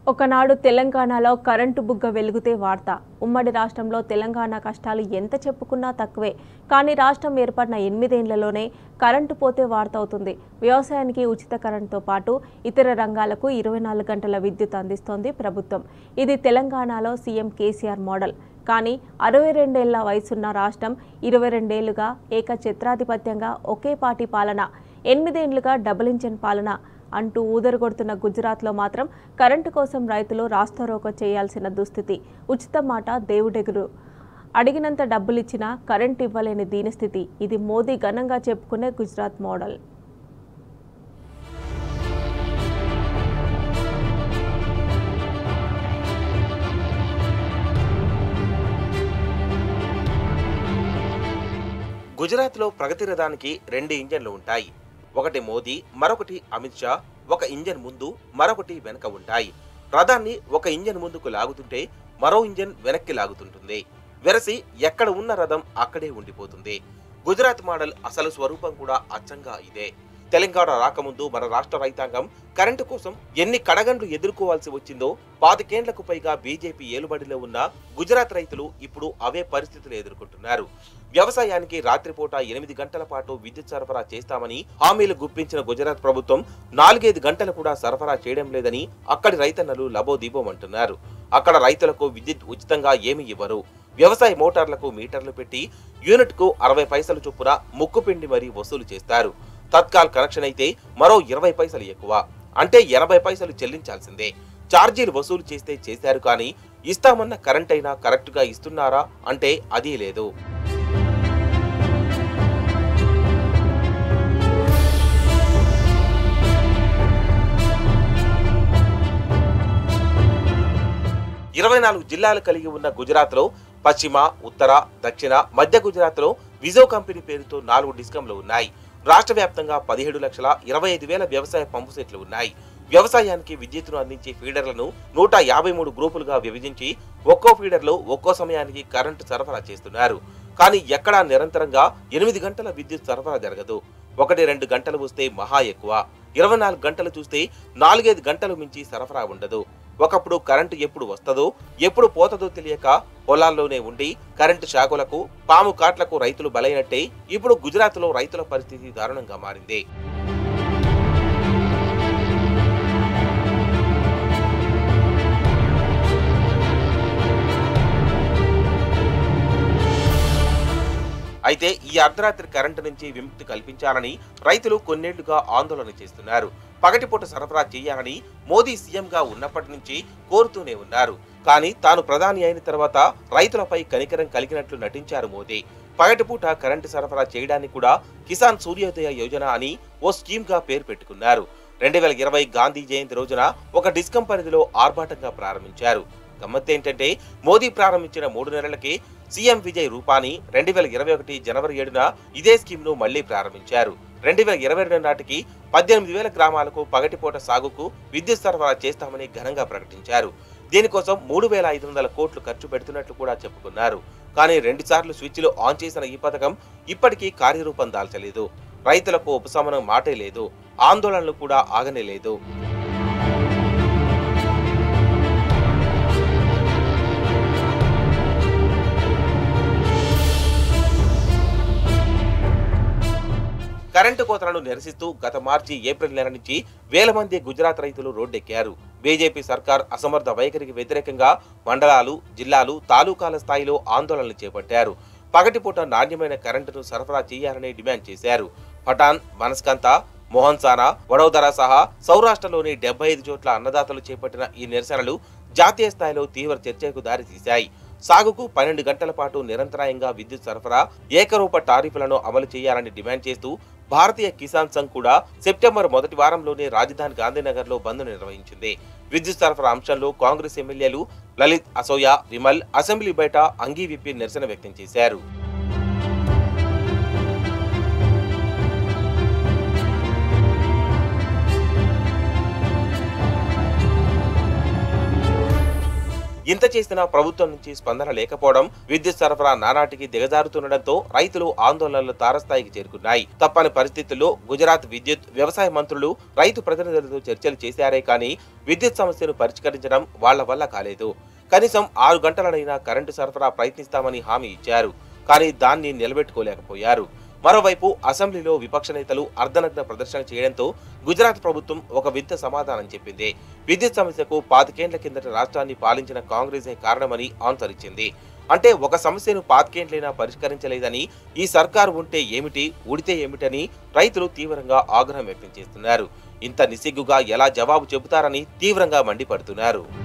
ఒకనాడు తెలంగాణలో కరెంటు బుగ్గ వెలుగుతే వార్త ఉమ్మడి రాష్ట్రంలో తెలంగాణ కష్టాలు ఎంత చెప్పుకున్నా తక్కువే కానీ రాష్ట్రం ఏర్పడిన ఎనిమిదేళ్లలోనే కరెంటు పోతే వార్త అవుతుంది వ్యవసాయానికి ఉచిత కరెంటుతో పాటు ఇతర రంగాలకు ఇరవై నాలుగు గంటల విద్యుత్ అందిస్తోంది ప్రభుత్వం ఇది తెలంగాణలో సీఎం కేసీఆర్ మోడల్ కానీ అరవై రెండేళ్ల వయసున్న రాష్ట్రం ఇరవై రెండేళ్లుగా ఏకఛత్రాధిపత్యంగా ఒకే పార్టీ పాలన ఎనిమిదేండ్లుగా డబుల్ ఇంజన్ పాలన అంటూ ఊదరగొడుతున్న గుజరాత్లో మాత్రం కరెంటు కోసం రైతులు రాస్తారోకో చేయాల్సిన దుస్థితి ఉచిత మాట దేవుడెగురు అడిగినంత డబ్బులిచ్చినా కరెంటు ఇవ్వలేని దీనస్థితి ఇది మోదీ ఘనంగా చెప్పుకునే గుజరాత్ మోడల్ గుజరాత్లో ప్రగతి రథానికి రెండు ఇంజన్లు ఉంటాయి ఒకటి మోదీ మరొకటి అమిత్ షా ఒక ఇంజన్ ముందు మరొకటి వెనక ఉంటాయి రథాన్ని ఒక ఇంజన్ ముందుకు లాగుతుంటే మరో ఇంజన్ వెనక్కి లాగుతుంటుంది వెరసి ఎక్కడ ఉన్న రథం అక్కడే ఉండిపోతుంది గుజరాత్ మోడల్ అసలు స్వరూపం కూడా అచ్చంగా ఇదే తెలంగాణ రాకముందు మన రాష్ట్ర రైతాంగం కరెంటు కోసం ఎన్ని కడగండ్లు ఎదుర్కోవాల్సి వచ్చిందో పాతికేండ్లకు పైగా బీజేపీ ఏలుబడిలో ఉన్న గుజరాత్ రైతులు ఇప్పుడు అవే పరిస్థితులు ఎదుర్కొంటున్నారు వ్యవసాయానికి రాత్రిపూట ఎనిమిది గంటల పాటు విద్యుత్ సరఫరా చేస్తామని హామీలు గుప్పించిన గుజరాత్ ప్రభుత్వం నాలుగైదు గంటలు కూడా సరఫరా చేయడం లేదని అక్కడి రైతన్నలు లబోదీబోమంటున్నారు అక్కడ రైతులకు విద్యుత్ ఉచితంగా ఏమీ ఇవ్వరు వ్యవసాయ మోటార్లకు మీటర్లు పెట్టి యూనిట్ కు అరవై పైసలు చొప్పున ముక్కుపిండి మరీ వసూలు చేస్తారు తత్కాల్ కనెక్షన్ అయితే మరో ఇరవై పైసలు ఎక్కువ అంటే ఎనభై పైసలు చెల్లించాల్సిందే ఛార్జీలు వసూలు చేస్తే చేశారు కానీ ఇస్తామన్న కరెంట్ అయినా కరెక్ట్ గా ఇస్తున్నారా అంటే అదీ లేదు ఇరవై నాలుగు జిల్లాలు కలిగి ఉన్న గుజరాత్లో పశ్చిమ ఉత్తర దక్షిణ మధ్య గుజరాత్లో విజో కంపెనీ పేరుతో నాలుగు డిస్కంలు ఉన్నాయి రాష్ట్ర వ్యాప్తంగా పదిహేడు లక్షల ఇరవై ఐదు వేల వ్యవసాయ పంపు సెట్లు ఉన్నాయి వ్యవసాయానికి విద్యుత్తును అందించే ఫీడర్లను నూట యాభై మూడు గ్రూపులుగా విభజించి ఒక్కో ఫీడర్లో ఒక్కో సమయానికి కరెంటు సరఫరా చేస్తున్నారు కానీ ఎక్కడా నిరంతరంగా ఎనిమిది గంటల విద్యుత్ సరఫరా జరగదు ఒకటి రెండు గంటలు వస్తే మహా ఎక్కువ ఇరవై నాలుగు గంటలు చూస్తే నాలుగైదు గంటలు మించి సరఫరా ఉండదు ఒకప్పుడు కరెంటు ఎప్పుడు వస్తుందో ఎప్పుడు పోతుందో తెలియక పొలాల్లోనే ఉండి కరెంటు శాఖలకు పాము కాట్లకు రైతులు బలైనట్టే ఇప్పుడు గుజరాత్లో రైతుల పరిస్థితి దారుణంగా మారింది అయితే ఈ అర్ధరాత్రి కరెంటు నుంచి విముక్తి కల్పించాలని రైతులు కొన్నేళ్లుగా ఆందోళన చేస్తున్నారు పగటిపూట సరఫరా చేయాలని మోదీ సీఎంగా ఉన్నప్పటి నుంచి కోరుతూనే ఉన్నారు కానీ తాను ప్రధాని అయిన తర్వాత రైతులపై కనికరం కలిగినట్లు నటించారు మోదీ పగటిపూట కరెంటు సరఫరా చేయడానికి కూడా కిసాన్ సూర్యోదయ యోజన అని ఓ స్కీమ్ గా పేరు పెట్టుకున్నారు రెండు వేల ఇరవై గాంధీ జయంతి రోజున ఒక డిస్కం పరిధిలో ఆర్భాటంగా ప్రారంభించారు గమ్మత్తేంటంటే మోదీ ప్రారంభించిన మూడు నెలలకే సీఎం విజయ్ రూపానీ రెండు వేల ఇరవై ఒకటి జనవరి ఏడున ఇదే స్కీమ్ ను మళ్లీ ప్రారంభించారు రెండు వేల ఇరవై రెండు నాటికి పద్దెనిమిది వేల గ్రామాలకు పగటిపూట సాగుకు విద్యుత్ సరఫరా చేస్తామని ఘనంగా ప్రకటించారు దీనికోసం మూడు వేల ఐదు వందల కోట్లు ఖర్చు పెడుతున్నట్లు కూడా చెప్పుకున్నారు కానీ రెండుసార్లు స్విచ్లు ఆన్ చేసిన ఈ పథకం ఇప్పటికీ కార్యరూపం దాల్చలేదు రైతులకు ఉపశమనం మాటే లేదు ఆందోళనలు కూడా ఆగనే లేదు కరెంటు కోతలను నిరసిస్తూ గత మార్చి ఏప్రిల్ నెల నుంచి వేల మంది గుజరాత్ రైతులు రోడ్డెక్కారు బీజేపీ సర్కార్ అసమర్థ వైఖరికి వ్యతిరేకంగా మండలాలు జిల్లాలు తాలూకాల స్థాయిలో ఆందోళనలు చేపట్టారు పగటిపూట నాణ్యమైన కరెంటును సరఫరా చేయాలని డిమాండ్ చేశారు పఠాన్ బనస్కంత మోహన్సానా వడోదర సహా సౌరాష్ట్రలోని డెబ్బై ఐదు చోట్ల అన్నదాతలు చేపట్టిన ఈ నిరసనలు జాతీయ స్థాయిలో తీవ్ర చర్చకు దారితీశాయి సాగుకు పన్నెండు గంటల పాటు నిరంతరాయంగా విద్యుత్ సరఫరా ఏకరూప టారిఫ్లను అమలు చేయాలని డిమాండ్ చేస్తూ భారతీయ కిసాన్ సంఘ్ కూడా సెప్టెంబర్ మొదటి వారంలోనే రాజధాని గాంధీనగర్ లో బంద్ నిర్వహించింది విద్యుత్ సరఫరా అంశంలో కాంగ్రెస్ ఎమ్మెల్యేలు లలిత్ అసోయా విమల్ అసెంబ్లీ బయట అంగీ విప్పి నిరసన వ్యక్తం చేశారు ఇంత చేసినా ప్రభుత్వం నుంచి స్పందన లేకపోవడం విద్యుత్ సరఫరా నానాటికి దిగజారుతుండటంతో రైతులు ఆందోళనలు తారస్థాయికి చేరుకున్నాయి తప్పని పరిస్థితుల్లో గుజరాత్ విద్యుత్ వ్యవసాయ మంత్రులు రైతు ప్రతినిధులతో చర్చలు చేశారే కానీ విద్యుత్ సమస్యను పరిష్కరించడం వాళ్ల వల్ల కాలేదు కనీసం ఆరు గంటలనైనా కరెంటు సరఫరా ప్రయత్నిస్తామని హామీ ఇచ్చారు కానీ దాన్ని నిలబెట్టుకోలేకపోయారు మరోవైపు అసెంబ్లీలో విపక్ష నేతలు అర్ధనగ్న ప్రదర్శన చేయడంతో గుజరాత్ ప్రభుత్వం ఒక వింత సమాధానం చెప్పింది విద్యుత్ సమస్యకు పాతికేండ్ల కిందట రాష్ట్రాన్ని పాలించిన కాంగ్రెసే కారణమని ఆన్సర్ ఇచ్చింది అంటే ఒక సమస్యను పాతికేండ్లైనా పరిష్కరించలేదని ఈ సర్కారు ఉంటే ఏమిటి ఊడితే ఏమిటని రైతులు తీవ్రంగా ఆగ్రహం వ్యక్తం చేస్తున్నారు ఇంత నిసిగ్గుగా ఎలా జవాబు చెబుతారని తీవ్రంగా మండిపడుతున్నారు